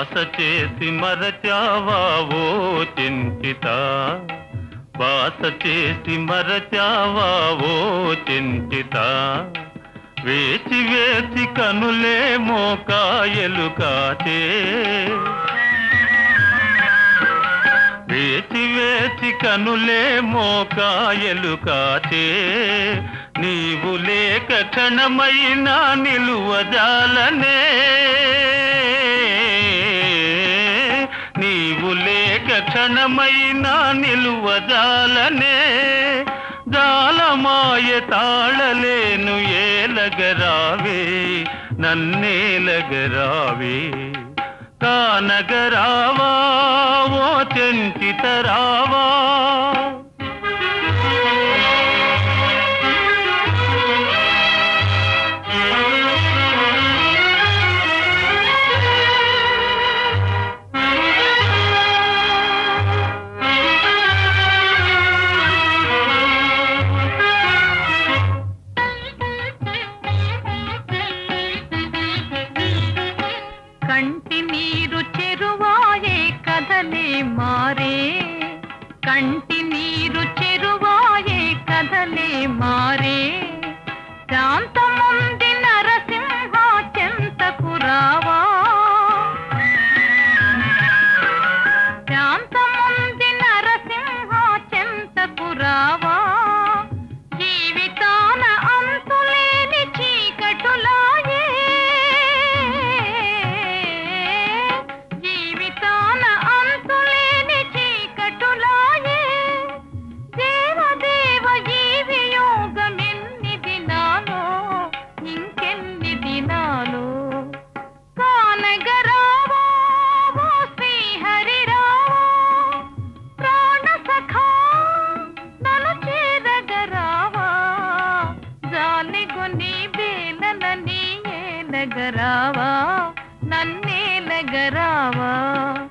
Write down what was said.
బాస చేసి మరచావా ఓ చింతిత బాస చేసి మరచావా ఓ చింతిత వేచి వేచి కనులేమో కాయలు కాచే వేచి వేచి కనులేమో కాయలు కాచే నీవు లేక క్షణమైనా నిలువజాలనే నీవు లేక క్షణమైనా నిలువజాలనే జాలమాయ తాళలేను ఏలగరావే నన్నేలగరావే కానగరావా ఓ చెంచితరావా కంటి నీరు చెరువాయే కదలే మారే కంటి నీరు చెరువాయే కదలే మారే శాంతముంది నరసింహ చెంతకు రావా శాంతముంది నరసింహ చెంతకు రావా జీవితాన అంతులేని చీకటులాయే జీవితాన అంతులేని చీకటులాయే దేవదేవ జీవి యోగమెన్ని దినాలో ఇంకెన్ని దినాలో కానగరావా ఓ శ్రీహరిరావా ప్రాణ సఖా నన్ను చేరగరావా జాలిగొని బేలనని ఏలగరావా నన్నేలగరావా